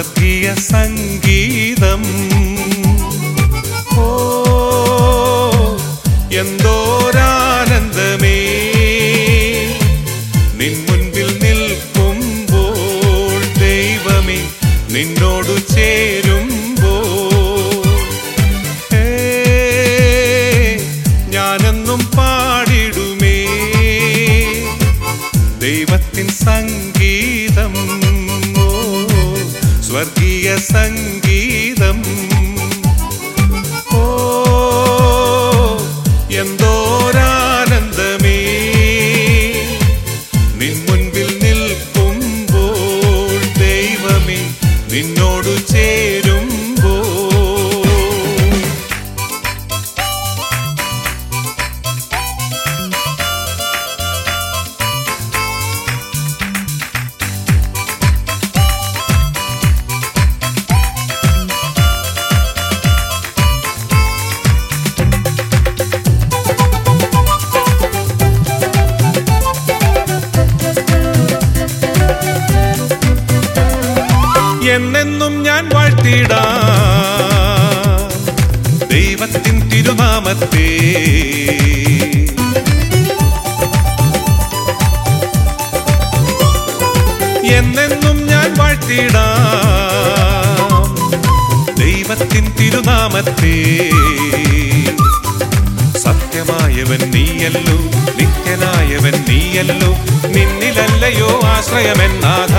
സ്വർഗീയ സംഗീതം ഓ എന്തോരാനന്ദമേ നിൻ മുൻപിൽ നിൽക്കുമ്പോൾ ദൈവമേ നിന്നോടു ചേരുമ്പോൾ ഏ, ഞാനെന്നും പാടിടുമേ ദൈവത്തിൻ സംഗീതം ഓ സ്വർഗീയ സംഗീതം ഓ എന്തോരാനന്ദമേ നിൻ മുൻപിൽ നിൽക്കുമ്പോൾ ദൈവമേ നിന്നോടു ചേരുമ്പോൾ എന്നെന്നും ഞാൻ വാഴ്ത്തിടാം ദൈവത്തിൻ തിരുനാമത്തെ എന്നെന്നും ഞാൻ വാഴ്ത്തിടാം ദൈവത്തിൻ തിരുനാമത്തെ സത്യമായവൻ നീയല്ലോ നിത്യനായവൻ നീയല്ലോ നിന്നിലല്ലയോ ആശ്രയമെന്നാഥ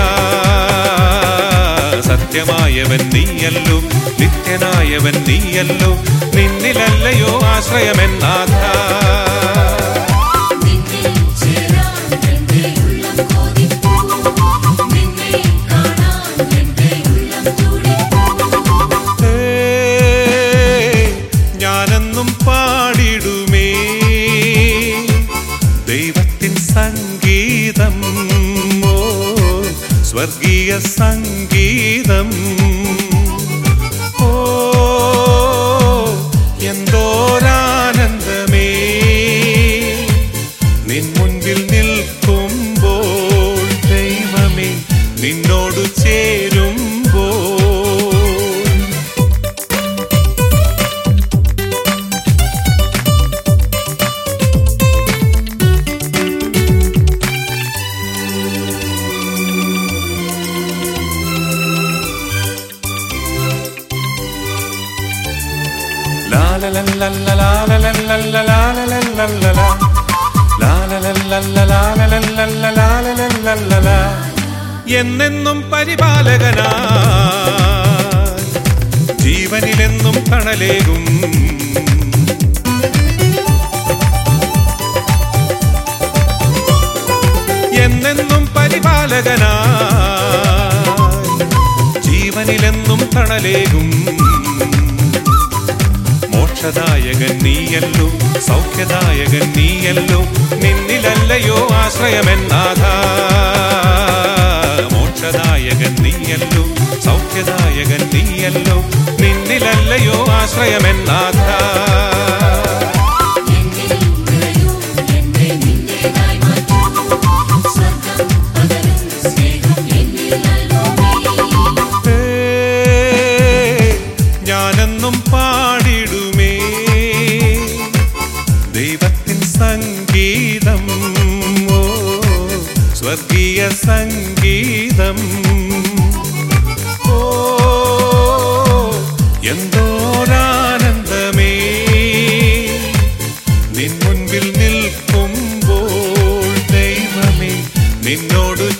സത്യമായവൻ നീയല്ലോ നിത്യനായവൻ നീയല്ലോ നിന്നിലല്ലയോ ആശ്രയമെന്നാഥ നിന്നെ ചേരാൻ എന്റെ ഉള്ളം കൊതിപ്പൂ നിന്നെ കാണാൻ എന്റെ ഉള്ളം തുടിപ്പൂ ഏ, ഞാനെന്നും പാടിടുമേ ദൈവത്തിൻ സംഗീതം ഓ സ്വർഗീയ സംഗീതം ഓ എന്തോരാനന്ദമേ നിൻ മുൻപിൽ നിൽക്കുമ്പോൾ ദൈവമേ നിന്നോടു ചേരുമ്പോൾ La la la la la la la la la la la la la la la la. La la la la la la la la la la la la la la la la. എന്നെന്നും പരിപാലകനാ ജീവനിലെന്നും തണലേകും എന്നെന്നും പരിപാലകനാ ജീവനിലെന്നും തണലേകും മോക്ഷദായകൻ നീയല്ലോ സൗഖ്യദായകൻ നീയല്ലോ നിന്നിലല്ലയോ ആശ്രയമെന്നാഥ മോക്ഷദായകൻ നീയല്ലോ സൗഖ്യദായകൻ നീയല്ലോ നിന്നിലല്ലയോ ആശ്രയമെന്നാഥ എന്നിൽ നിറയൂ എന്നെ നിന്റേതായി മാറ്റൂ സ്വർഗം പകരും സ്നേഹം എന്നിൽ നൽകൂ നീ ഏ, ഞാനെന്നും പാടിടുമേ ദൈവത്തിൻ സംഗീതം ഓ സ്വർഗീയ സംഗീതം ഓ എന്തോരാനന്ദമേ നിൻ മുൻപിൽ നിൽക്കുമ്പോൾ ദൈവമേ നിന്നോടു